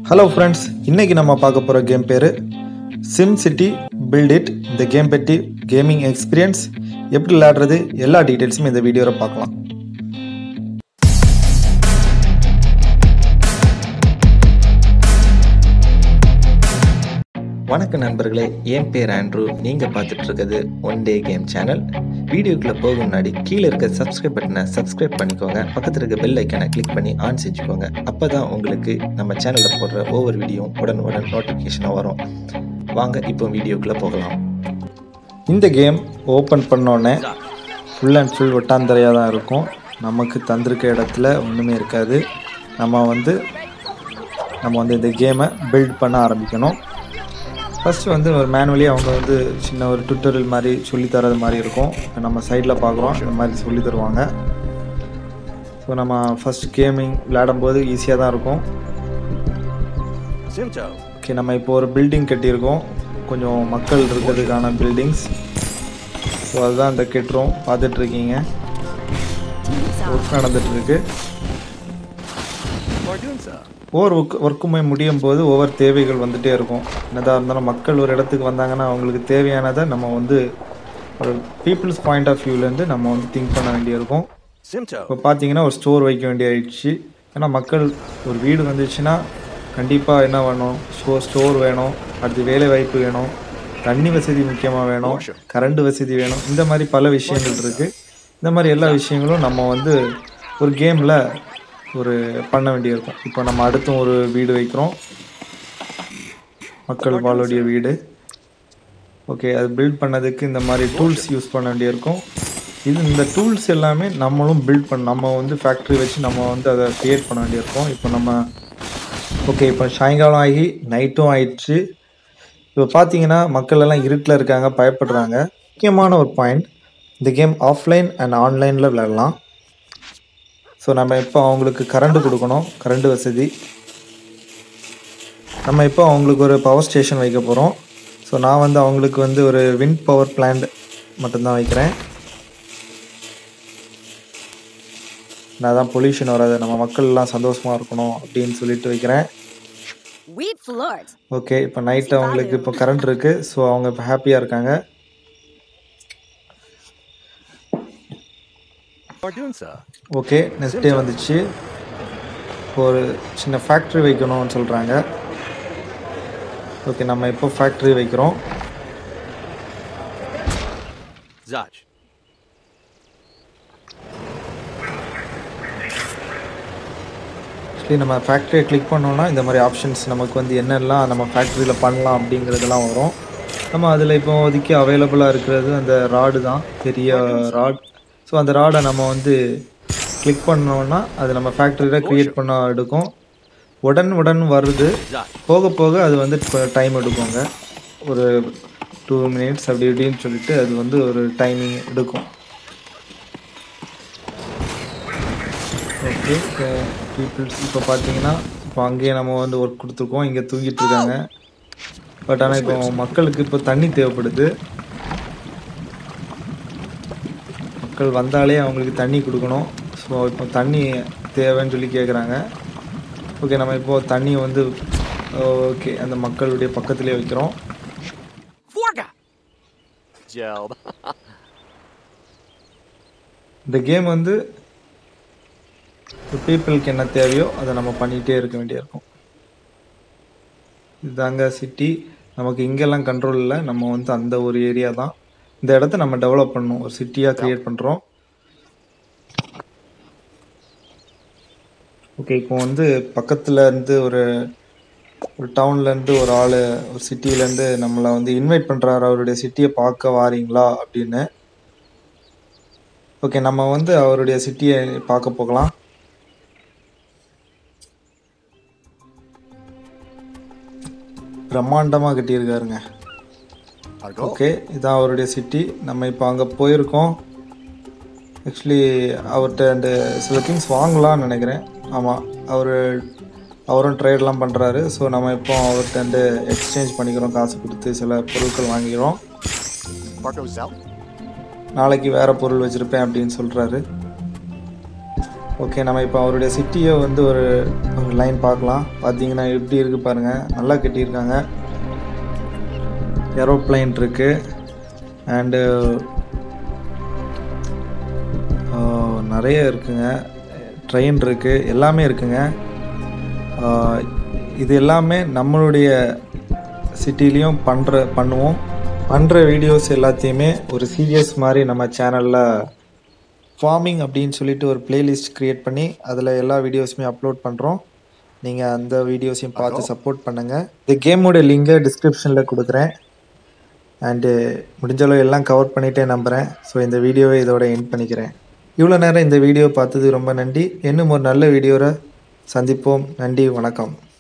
Hello friends இன்னைக்கு நம்ம பார்க்க போகிற கேம் பேர் சிம் சிட்டி பில்ட் இட் இந்த கேம் பற்றி கேமிங் எக்ஸ்பீரியன்ஸ் எப்படி விளையாடுறது எல்லா டீட்டெயில்ஸும் இந்த வீடியோவில் பார்க்கலாம் வணக்கம் நண்பர்களே என் பேர் ஆண்ட்ரூ நீங்கள் பார்த்துட்டு இருக்கிறது ஒன் டே கேம் சேனல் வீடியோக்குள்ளே போக முன்னாடி கீழே இருக்க சப்ஸ்கிரைப் பட்டனை சப்ஸ்கிரைப் பண்ணிக்கோங்க பக்கத்தில் இருக்க பெல் ஐக்கனை கிளிக் பண்ணி ஆன் செஞ்சுக்கோங்க அப்போ தான் உங்களுக்கு நம்ம சேனலில் போடுற ஒவ்வொரு வீடியோ உடனுடன் நோட்டிஃபிகேஷனாக வரும் வாங்க இப்போ வீடியோக்குள்ளே போகலாம் இந்த கேம் ஓப்பன் பண்ணோடனே ஃபுல் அண்ட் ஃபுல் ஒட்டாந்தரையாக தான் இருக்கும் நமக்கு தந்திருக்க இடத்துல ஒன்றுமே இருக்காது நம்ம வந்து நம்ம வந்து இந்த கேமை பில்ட் பண்ண ஆரம்பிக்கணும் ஃபஸ்ட்டு வந்து ஒரு மேனுவலி அவங்க வந்து சின்ன ஒரு டுட்டோரியல் மாதிரி சொல்லி தரது மாதிரி இருக்கும் இப்ப நம்ம சைடில் பார்க்குறோம் இந்த மாதிரி சொல்லி தருவாங்க ஸோ நம்ம ஃபஸ்ட் கேமிங் விளையாடும்போது ஈஸியாக தான் இருக்கும் Simto. ஓகே நம்ம இப்போ ஒரு பில்டிங் கட்டியிருக்கோம் கொஞ்சம் மக்கள் இருக்கிறதுக்கான பில்டிங்ஸ் ஸோ அதுதான் இந்த கெட்டுறோம் பார்த்துட்ருக்கீங்க ஒர்க் நடந்துகிட்ருக்கு Bardunsa. ஒவ்வொரு ஒர்க் ஒர்க்குமே முடியும் போது ஒவ்வொரு தேவைகள் வந்துகிட்டே இருக்கும் என்னதான் இருந்தாலும் மக்கள் ஒரு இடத்துக்கு வந்தாங்கன்னா அவங்களுக்கு தேவையானதை நம்ம வந்து ஒரு பீப்புள்ஸ் பாயிண்ட் ஆஃப் வியூலேருந்து நம்ம வந்து திங்க் பண்ண வேண்டியிருக்கும் Simto. இப்போ பார்த்தீங்கன்னா ஒரு ஸ்டோர் வைக்க வேண்டியாயிடுச்சு ஏன்னா மக்கள் ஒரு வீடு வந்துச்சுன்னா கண்டிப்பாக என்ன வேணும் ஸ்டோ ஸ்டோர் வேணும் அடுத்து வேலை வாய்ப்பு வேணும் தண்ணி வசதி முக்கியமாக வேணும் கரண்ட் வசதி வேணும் இந்த மாதிரி பல விஷயங்கள் இருக்குது இந்த மாதிரி எல்லா விஷயங்களும் நம்ம வந்து ஒரு கேமில் ஒரு பண்ண வேண்டியிருக்கும் இப்போ நம்ம அடுத்தும் ஒரு வீடு வைக்கிறோம் மக்கள் வாழக்கூடிய வீடு ஓகே அது பில்ட் பண்ணதுக்கு இந்த மாதிரி டூல்ஸ் யூஸ் பண்ண வேண்டியிருக்கும் இது இந்த டூல்ஸ் எல்லாமே நம்மளும் பில்ட் பண்ண நம்ம வந்து ஃபேக்ட்ரி வச்சு நம்ம வந்து அதை க்ரியேட் பண்ண வேண்டியிருக்கும் இப்போ நம்ம ஓகே இப்போ சாயங்காலம் ஆகி நைட்டும் ஆயிடுச்சு இப்போ பார்த்தீங்கன்னா மக்கள் எல்லாம் இருட்டில் இருக்காங்க பயப்படுறாங்க முக்கியமான ஒரு பாயிண்ட் இந்த கேம் ஆஃப்லைன் அண்ட் ஆன்லைனில் விளையாடலாம் ஸோ நம்ம இப்போ அவங்களுக்கு கரண்ட் கொடுக்கணும் கரண்ட் வசதி நம்ம இப்போ அவங்களுக்கு ஒரு பவர் ஸ்டேஷன் வைக்க போகிறோம் ஸோ நான் வந்து அவங்களுக்கு வந்து ஒரு விண்ட் பவர் பிளான்ட் மட்டும்தான் வைக்கிறேன் நான் தான் பொல்யூஷன் வராது நம்ம மக்கள் எல்லாம் சந்தோஷமாக இருக்கணும் அப்படின்னு சொல்லிட்டு வைக்கிறேன் Wheat floors. ஓகே இப்போ நைட்டு அவங்களுக்கு இப்போ கரண்ட் இருக்குது ஸோ அவங்க இப்போ ஹாப்பியாக இருக்காங்க Bardunsa. ஓகே நெக்ஸ்ட் டே வந்துச்சு ஒரு சின்ன ஃபேக்ட்ரி வைக்கணும்னு சொல்கிறாங்க ஓகே நம்ம இப்போ ஃபேக்ட்ரி வைக்கிறோம் Zach. ஆக்சுவலி நம்ம ஃபேக்ட்ரியை கிளிக் பண்ணோம்னா இந்த மாதிரி ஆப்ஷன்ஸ் நமக்கு வந்து என்னெல்லாம் நம்ம ஃபேக்ட்ரியில் பண்ணலாம் அப்படிங்கிறதெல்லாம் வரும் நம்ம அதில் இப்போ ஒதுக்கி அவைலபிளாக இருக்கிறது அந்த ராடு தான் பெரிய ராட் ஸோ அந்த ராடை நம்ம வந்து கிளிக் பண்ணோம்னா அது நம்ம ஃபேக்ட்ரியில் க்ரியேட் பண்ண எடுக்கும் உடன் உடன் வருது Zach. போக போக அது வந்து டைம் எடுக்குங்க ஒரு டூ மினிட்ஸ் அப்படி இப்படின்னு சொல்லிட்டு அது வந்து ஒரு டைமிங் எடுக்கும் ஓகே பீப்புள்ஸ் இப்போ பார்த்தீங்கன்னா இப்போ அங்கேயே நம்ம வந்து ஒர்க் கொடுத்துருக்கோம் இங்கே தூங்கிட்டு இருக்காங்க பட் ஆனால் இப்போ மக்களுக்கு இப்போ தண்ணி தேவைப்படுது மக்கள் வந்தாலே அவங்களுக்கு தண்ணி கொடுக்கணும் ஸோ இப்போ தண்ணி தேவைன்னு சொல்லி கேட்குறாங்க ஓகே நம்ம இப்போ தண்ணியை வந்து ஓகே அந்த மக்களுடைய பக்கத்துலேயே வைக்கிறோம் Forga. Gelled. இந்த கேம் வந்து பீப்புளுக்கு என்ன தேவையோ அதை நம்ம பண்ணிகிட்டே இருக்க வேண்டியிருக்கும் இதுதாங்க சிட்டி நமக்கு இங்கெல்லாம் கண்ட்ரோல் இல்லை நம்ம வந்து அந்த ஒரு ஏரியா தான் இந்த இடத்த நம்ம டெவலப் பண்ணணும் ஒரு சிட்டியாக க்ரியேட் பண்ணுறோம் ஓகே இப்போ வந்து பக்கத்தில் இருந்து ஒரு ஒரு டவுன்லேருந்து ஒரு ஆள் ஒரு சிட்டிலேருந்து நம்மளை வந்து இன்வைட் பண்ணுறாரு அவருடைய சிட்டியை பார்க்க வாரீங்களா அப்படின்னு ஓகே நம்ம வந்து அவருடைய சிட்டியை பார்க்க போகலாம் பிரம்மாண்டமாக கட்டியிருக்காருங்க Argo. ஓகே இதான் அவருடைய சிட்டி நம்ம இப்போ அங்கே போயிருக்கோம் ஆக்சுவலி அவர்கிட்ட அந்த சில திங்ஸ் வாங்கலாம்னு நினைக்கிறேன் ஆமாம் அவர் அவரும் ட்ரேட்லாம் பண்ணுறாரு ஸோ நம்ம இப்போ அவர்கிட்ட வந்து எக்ஸ்சேஞ்ச் பண்ணிக்கிறோம் காசு கொடுத்து சில பொருட்கள் வாங்கிக்கிறோம் Barco Zell. நாளைக்கு வேறு பொருள் வச்சுருப்பேன் அப்படின்னு சொல்கிறாரு ஓகே நம்ம இப்போ அவருடைய சிட்டியை வந்து ஒரு ஒரு லைன் பார்க்கலாம் பார்த்தீங்கன்னா எப்படி இருக்குது பாருங்கள் நல்லா கட்டியிருக்காங்க ஏரோப்ளைன் இருக்குது அண்டு நிறைய இருக்குங்க ட்ரெயின் இருக்குது எல்லாமே இருக்குங்க ஆஹ் இது எல்லாமே நம்மளுடைய சிட்டிலையும் பண்ணுற பண்ணுவோம் பண்ணுற வீடியோஸ் எல்லாத்தையுமே ஒரு சீரியஸ் மாதிரி நம்ம சேனலில் ஃபார்மிங் அப்படின்னு சொல்லிட்டு ஒரு பிளேலிஸ்ட் க்ரியேட் பண்ணி அதில் எல்லா வீடியோஸுமே அப்லோட் பண்ணுறோம் நீங்கள் அந்த வீடியோஸையும் பார்த்து சப்போர்ட் பண்ணுங்கள் இந்த கேமோட லிங்கை டிஸ்கிரிப்ஷனில் கொடுக்குறேன் அண்டு முடிஞ்ச அளவு எல்லாம் கவர் பண்ணிட்டே நம்புகிறேன் ஸோ இந்த வீடியோவை இதோட எண்ட் பண்ணிக்கிறேன் இவ்வளோ நேரம் இந்த வீடியோ பார்த்தது ரொம்ப நன்றி இன்னும் ஒரு நல்ல வீடியோவில் சந்திப்போம் நன்றி வணக்கம்